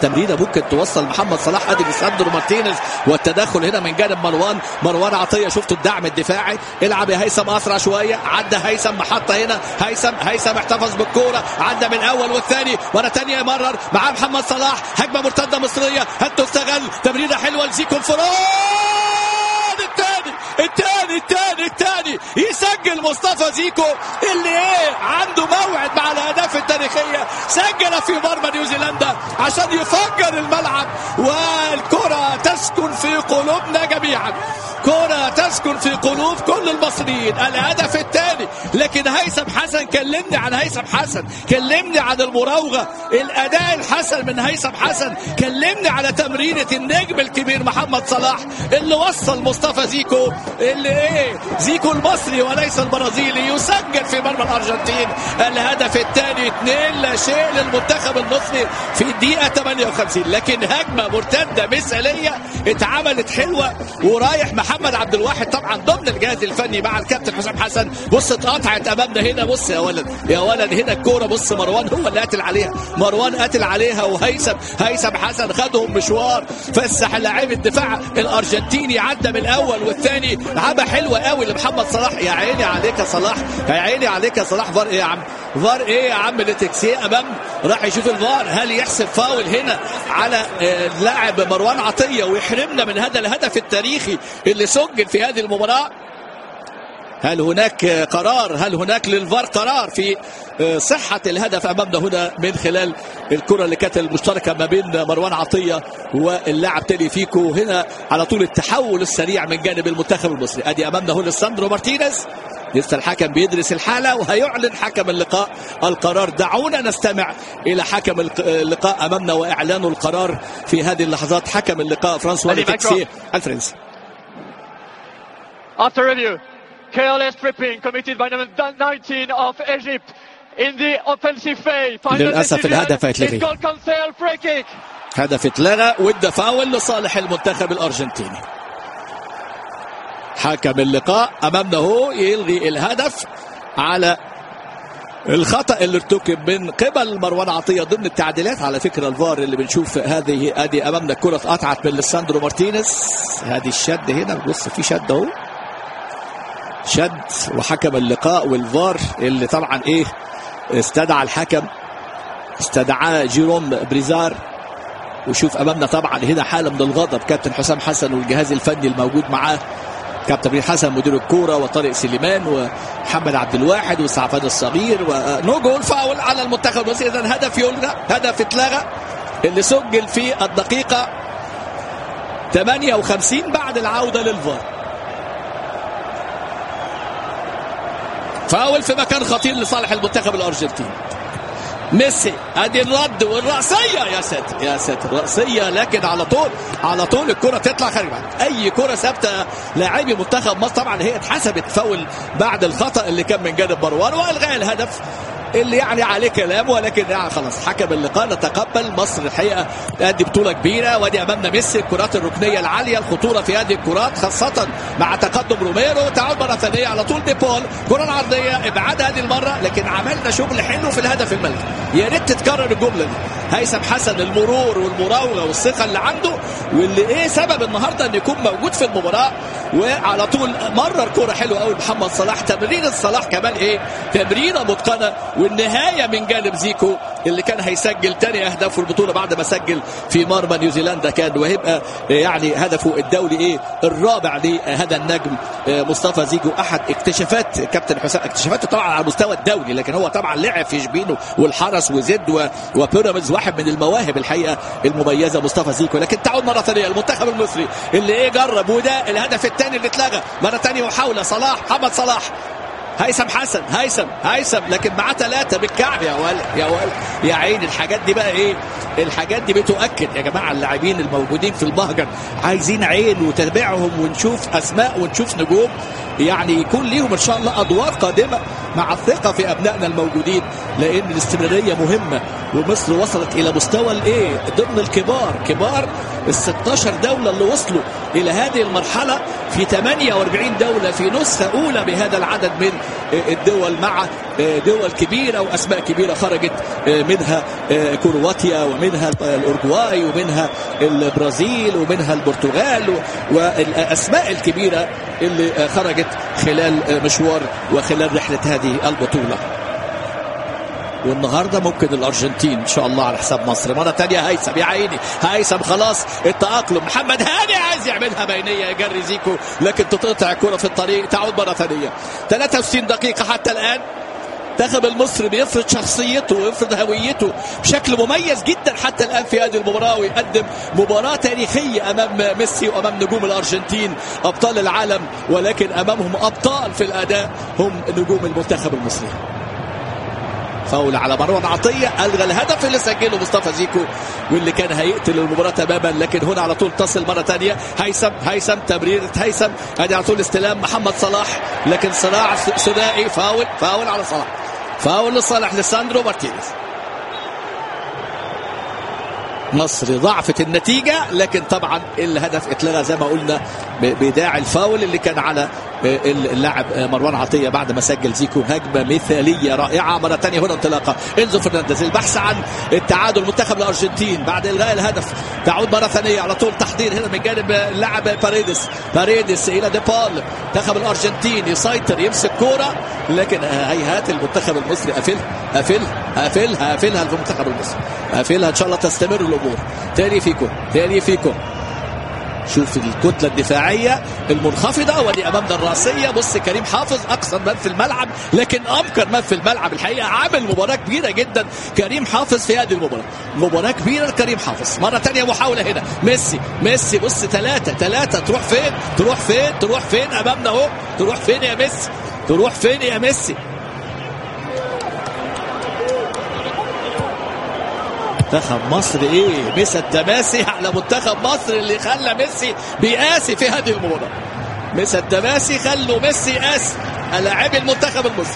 تمريره ممكن توصل محمد صلاح ادي لساندرو مارتينيز والتدخل هنا من جانب مروان مروان عطيه شفتوا الدعم الدفاعي العب يا هيثم اسرع شويه عدى هيثم محطه هنا هيثم هيثم احتفظ بالكوره عدى من الاول والثاني مره ثانيه يمرر معاه محمد صلاح هجمه مرتده مصريه هل تستغل تمريره حلوه لزيكو الفراد الثاني الثاني الثاني الثاني يسجل مصطفى زيكو اللي ايه عنده موعد مع الاهداف التاريخيه سجل في مرمى نيوزيلندا عشان يفجر الملعب والكره تسكن في قلوبنا جميعا كرة تسكن في قلوب كل المصريين الهدف الثاني لكن هيثم حسن كلمني عن هيثم حسن كلمني عن المراوغة الأداء الحسن من هيثم حسن كلمني على تمريرة النجم الكبير محمد صلاح اللي وصل مصطفى زيكو اللي ايه زيكو المصري وليس البرازيلي يسجل في مرمى الأرجنتين الهدف الثاني اثنين لا شيء للمنتخب المصري في الدقيقة 58 لكن هجمة مرتدة مثالية اتعملت حلوة ورايح محمد محمد عبد الواحد طبعا ضمن الجهاز الفني مع الكابتن حسام حسن بص اتقطعت امامنا هنا بص يا ولد يا ولد هنا الكوره بص مروان هو اللي قاتل عليها مروان قاتل عليها وهيثم هيثم حسن خدهم مشوار فسح لاعب الدفاع الارجنتيني عدى من الاول والثاني لعبه حلوه قوي لمحمد صلاح يا عيني عليك يا صلاح يا عيني عليك يا صلاح فار ايه يا عم فار ايه يا عم لتكسيه امام راح يشوف الفار هل يحسب فاول هنا على اللاعب مروان عطيه ويحرمنا من هذا الهدف التاريخي اللي سجل في هذه المباراه هل هناك قرار هل هناك للفار قرار في صحة الهدف أمامنا هنا من خلال الكرة اللي كانت المشتركة ما بين مروان عطية واللاعب تيلي فيكو هنا على طول التحول السريع من جانب المنتخب المصري أدي أمامنا هنا ساندرو مارتينيز لسه الحكم بيدرس الحالة وهيعلن حكم اللقاء القرار دعونا نستمع إلى حكم اللقاء أمامنا وإعلان القرار في هذه اللحظات حكم اللقاء فرانسوا تكسي الفرنسي After review, careless tripping committed by number 19 of Egypt in the offensive phase. Final للأسف الهدف هيتلغي. It's called cancel free kick. هدف اتلغى وادى فاول لصالح المنتخب الارجنتيني حكم اللقاء امامنا هو يلغي الهدف على الخطا اللي ارتكب من قبل مروان عطيه ضمن التعديلات على فكره الفار اللي بنشوف هذه ادي امامنا الكره اتقطعت من لساندرو مارتينيز هذه الشد هنا بص في شد اهو شد وحكم اللقاء والفار اللي طبعا ايه استدعى الحكم استدعاه جيروم بريزار وشوف امامنا طبعا هنا حاله من الغضب كابتن حسام حسن والجهاز الفني الموجود معاه كابتن ابراهيم حسن مدير الكوره وطارق سليمان ومحمد عبد الواحد وسعفان الصغير ونو جول فاول على المنتخب المصري اذا هدف يلغى هدف اتلغى اللي سجل في الدقيقه 58 بعد العوده للفار فاول في مكان خطير لصالح المنتخب الارجنتيني ميسي ادي الرد والراسيه يا ساتر يا ساتر راسيه لكن على طول على طول الكره تطلع خارج اي كره ثابته لاعبي منتخب مصر طبعا هي اتحسبت فاول بعد الخطا اللي كان من جانب مروان والغاء الهدف اللي يعني عليه كلام ولكن يعني خلاص حكم اللقاء نتقبل مصر الحقيقه تأدي بطوله كبيره وادي امامنا ميسي الكرات الركنيه العاليه الخطوره في هذه الكرات خاصه مع تقدم روميرو تعود مره ثانيه على طول ديبول كره العرضيه ابعاد هذه المره لكن عملنا شغل حلو في الهدف الملكي يا ريت تتكرر الجمله دي هيثم حسن المرور والمراوغه والثقه اللي عنده واللي ايه سبب النهارده انه يكون موجود في المباراه وعلى طول مرر كوره حلوه قوي محمد صلاح تمرير الصلاح كمان ايه تمريره متقنه والنهايه من جانب زيكو اللي كان هيسجل تاني اهداف في البطوله بعد ما سجل في مرمى نيوزيلندا كان وهيبقى يعني هدفه الدولي ايه الرابع لهذا النجم مصطفى زيكو احد اكتشافات كابتن حسام اكتشافاته طبعا على المستوى الدولي لكن هو طبعا لعب في شبينه والحرس وزد وبيراميدز واحد من المواهب الحقيقه المميزه مصطفى زيكو لكن تعود مره ثانيه المنتخب المصري اللي ايه جرب وده الهدف الثاني اللي اتلغى مره ثانيه محاوله صلاح محمد صلاح هيثم حسن هيثم هيثم لكن معاه ثلاثه بالكعب يا ولد يا ولد يا عين الحاجات دي بقى ايه الحاجات دي بتؤكد يا جماعه اللاعبين الموجودين في المهجر عايزين عين وتتابعهم ونشوف اسماء ونشوف نجوم يعني يكون ليهم ان شاء الله ادوار قادمه مع الثقه في ابنائنا الموجودين لان الاستمراريه مهمه ومصر وصلت الى مستوى الايه ضمن الكبار كبار ال 16 دوله اللي وصلوا الى هذه المرحله في 48 دوله في نسخه اولى بهذا العدد من الدول مع دول كبيره واسماء كبيره خرجت منها كرواتيا ومن منها الاورجواي ومنها البرازيل ومنها البرتغال والاسماء الكبيره اللي خرجت خلال مشوار وخلال رحله هذه البطوله والنهارده ممكن الارجنتين ان شاء الله على حساب مصر مره ثانيه هيثم يا عيني هيثم خلاص التاقلم محمد هاني عايز يعملها بينيه يجري زيكو لكن تتقطع الكره في الطريق تعود مره ثانيه 63 دقيقه حتى الان المنتخب المصري بيفرض شخصيته ويفرض هويته بشكل مميز جدا حتى الان في هذه المباراه ويقدم مباراه تاريخيه امام ميسي وامام نجوم الارجنتين ابطال العالم ولكن امامهم ابطال في الاداء هم نجوم المنتخب المصري فاول على مروان عطيه الغى الهدف اللي سجله مصطفى زيكو واللي كان هيقتل المباراه تماما لكن هنا على طول تصل مره ثانيه هيثم هيثم تمريره هيثم ادي على طول استلام محمد صلاح لكن صراع ثنائي فاول فاول على صلاح فاول لصالح لساندرو مارتينيز مصر ضعفت النتيجة لكن طبعا الهدف اتلغى زي ما قلنا بداعي الفاول اللي كان على اللاعب مروان عطية بعد ما سجل زيكو هجمة مثالية رائعة مرة ثانية هنا انطلاقة انزو فرنانديز البحث عن التعادل منتخب الأرجنتين بعد إلغاء الهدف تعود مرة ثانية على طول تحضير هنا من جانب اللاعب باريدس باريدس إلى ديبال منتخب الأرجنتين يسيطر يمسك كورة لكن هيهات المنتخب المصري قافلها قافلها قافلها قافلها في المنتخب المصري قافلها إن شاء الله تستمر الأمور تاني فيكو تاني فيكو شوف الكتله الدفاعيه المنخفضه ودي امامنا الراسيه بص كريم حافظ اكثر من في الملعب لكن امكر من في الملعب الحقيقه عامل مباراه كبيره جدا كريم حافظ في هذه المباراه مباراه كبيره لكريم حافظ مره ثانيه محاوله هنا ميسي ميسي بص ثلاثه ثلاثه تروح فين تروح فين تروح فين امامنا اهو تروح فين يا ميسي تروح فين يا ميسي منتخب مصر ايه مسا التماسي على منتخب مصر اللي خلى ميسي بيقاسي في هذه المباراه مسا التماسي خلوا ميسي قاسي لاعبي المنتخب المصري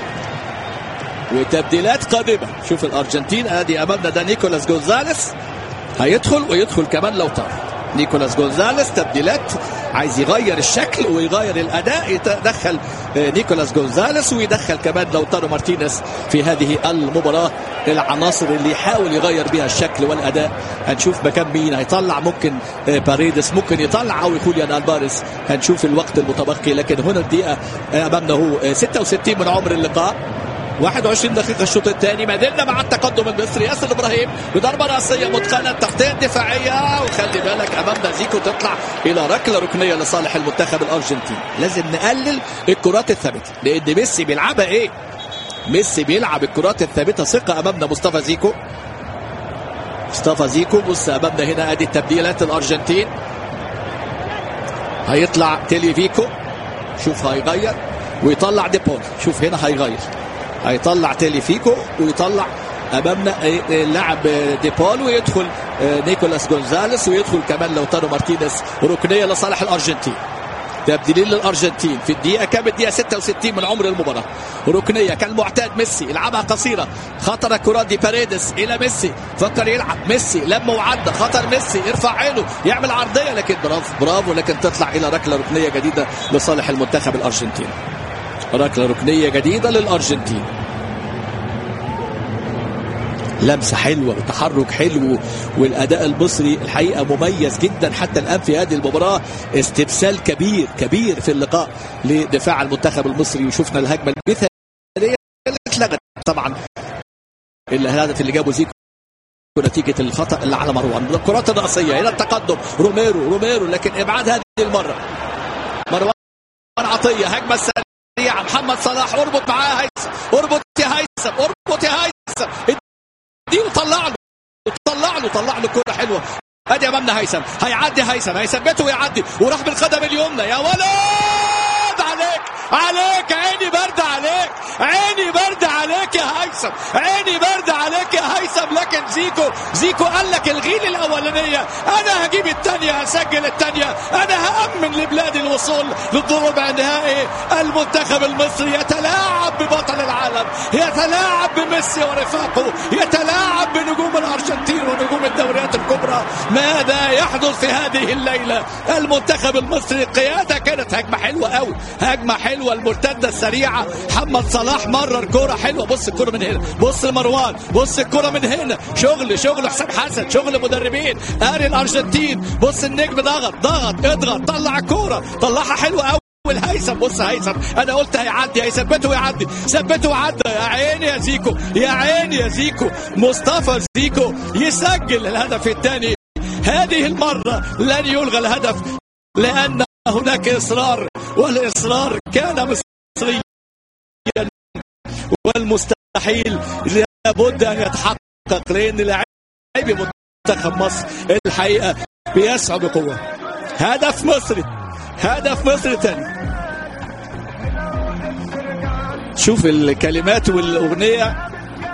وتبديلات قادمه شوف الارجنتين ادي امامنا ده نيكولاس جونزاليس هيدخل ويدخل كمان لو طار نيكولاس جونزاليس تبديلات عايز يغير الشكل ويغير الاداء يدخل نيكولاس جونزاليس ويدخل كمان لوتارو مارتينيز في هذه المباراه العناصر اللي يحاول يغير بها الشكل والاداء هنشوف مكان مين هيطلع ممكن باريدس ممكن يطلع او خوليان الباريس هنشوف الوقت المتبقي لكن هنا الدقيقه امامنا هو 66 من عمر اللقاء 21 دقيقة الشوط الثاني ما زلنا مع التقدم المصري ياسر ابراهيم بضربة رأسية متقنة التغطية الدفاعية وخلي بالك امامنا زيكو تطلع الى ركلة ركنية لصالح المنتخب الارجنتيني لازم نقلل الكرات الثابتة لان ميسي بيلعبها ايه؟ ميسي بيلعب الكرات الثابتة ثقة امامنا مصطفى زيكو مصطفى زيكو بص امامنا هنا ادي التبديلات الارجنتين هيطلع تيلي فيكو شوف هيغير ويطلع ديبول شوف هنا هيغير هيطلع تيلي فيكو ويطلع امامنا اللاعب ديبول ويدخل نيكولاس جونزاليس ويدخل كمان لوتارو مارتينيز ركنيه لصالح الارجنتين تبديلين للارجنتين في الدقيقه كام الدقيقه 66 من عمر المباراه ركنيه كالمعتاد ميسي يلعبها قصيره خطر كرات دي باريدس الى ميسي فكر يلعب ميسي لما وعدى خطر ميسي يرفع عينه يعمل عرضيه لكن برافو برافو لكن تطلع الى ركله ركنيه جديده لصالح المنتخب الارجنتيني ركله ركنيه جديده للارجنتين لمسه حلوه وتحرك حلو والاداء المصري الحقيقه مميز جدا حتى الان في هذه المباراه استبسال كبير كبير في اللقاء لدفاع المنتخب المصري وشفنا الهجمه المثاليه اللي اتلغت طبعا الهدف اللي جابه زيكو نتيجة الخطأ اللي على مروان الكرات الرأسية إلى التقدم روميرو روميرو لكن إبعاد هذه المرة مروان عطية هجمة سريعة محمد صلاح اربط معاه هيثم اربط يا هيثم اربط يا هيثم دي وطلع له طلع له طلع له كرة حلوة ادي امامنا هيثم هيعدي هيثم هيثبته ويعدي وراح بالقدم اليمنى يا ولد عليك عليك عيني برد عليك عيني برد عليك يا هيثم عيني برد عليك يا هيثم لكن زيكو زيكو قال لك الغي لي الاولانيه انا هجيب الثانيه هسجل الثانيه انا هامن لبلادي الوصول للربع النهائي المنتخب المصري يتلاعب ببطل العالم يتلاعب بميسي ورفاقه يتلاعب اهم نجوم الارجنتين ونجوم الدوريات الكبرى ماذا يحدث في هذه الليله المنتخب المصري القياده كانت هجمه حلوه قوي هجمه حلوه المرتده السريعه محمد صلاح مرر كوره حلوه بص الكوره من هنا بص لمروان بص الكوره من هنا شغل شغل حسام حسن شغل مدربين اري الارجنتين بص النجم ضغط ضغط اضغط طلع الكوره طلعها حلوه قوي والهيثم بص هيثم انا قلت هيعدي هيثبته ويعدي ثبته وعدى يا عيني يا زيكو يا عيني يا زيكو مصطفى زيكو يسجل الهدف الثاني هذه المره لن يلغى الهدف لان هناك اصرار والاصرار كان مصريا والمستحيل لابد ان يتحقق لان لاعبي منتخب مصر الحقيقه بيسعوا بقوه هدف مصري هدف مصر تاني شوف الكلمات والأغنية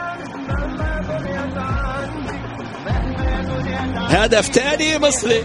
هدف تاني مصري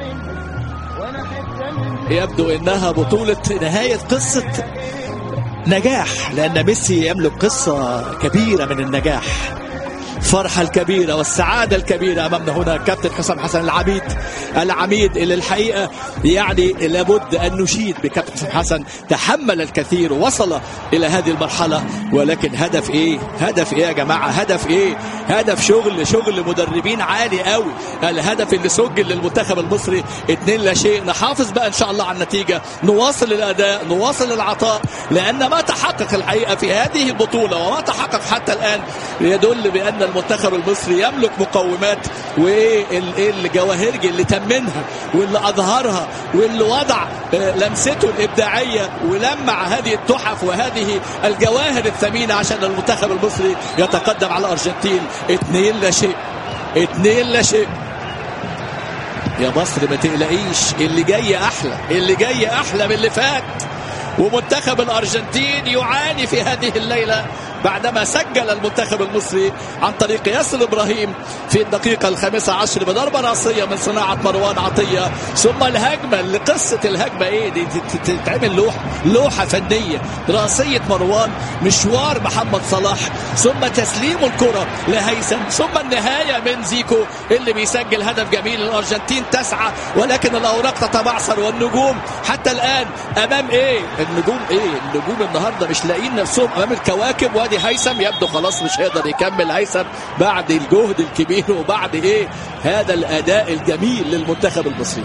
يبدو انها بطولة نهاية قصة نجاح لان ميسي يملك قصة كبيرة من النجاح الفرحة الكبيرة والسعادة الكبيرة أمامنا هنا كابتن حسام حسن العميد العميد اللي الحقيقة يعني لابد أن نشيد بكابتن حسام حسن تحمل الكثير ووصل إلى هذه المرحلة ولكن هدف إيه هدف إيه يا جماعة هدف إيه هدف شغل شغل مدربين عالي قوي الهدف اللي سجل للمنتخب المصري اتنين لا شيء نحافظ بقى إن شاء الله على النتيجة نواصل الأداء نواصل العطاء لأن ما تحقق الحقيقة في هذه البطولة وما تحقق حتى الآن يدل بأن المنتخب المصري يملك مقومات والجواهرجي اللي تمنها واللي اظهرها واللي وضع لمسته الابداعيه ولمع هذه التحف وهذه الجواهر الثمينه عشان المنتخب المصري يتقدم على الارجنتين اثنين لا شيء اثنين لا شيء يا مصر ما تقلقيش اللي جاي احلى اللي جاي احلى من اللي فات ومنتخب الارجنتين يعاني في هذه الليله بعدما سجل المنتخب المصري عن طريق ياسر ابراهيم في الدقيقه الخامسه عشر بضربه راسيه من صناعه مروان عطيه ثم الهجمه اللي قصه الهجمه ايه دي تتعمل لوحه لوحه فنيه راسيه مروان مشوار محمد صلاح ثم تسليم الكره لهيثم ثم النهايه من زيكو اللي بيسجل هدف جميل الارجنتين تسعى ولكن الاوراق تتبعثر والنجوم حتى الان امام ايه النجوم ايه النجوم النهارده مش لاقيين نفسهم امام الكواكب وادي هيثم يبدو خلاص مش هيقدر يكمل هيثم بعد الجهد الكبير وبعد ايه هذا الاداء الجميل للمنتخب المصري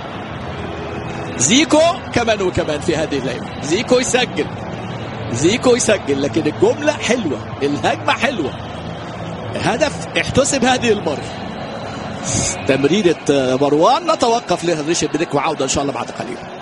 زيكو كمان وكمان في هذه الليله زيكو يسجل زيكو يسجل لكن الجمله حلوه الهجمه حلوه هدف احتسب هذه المره تمريره مروان نتوقف لريشه بريك وعوده ان شاء الله بعد قليل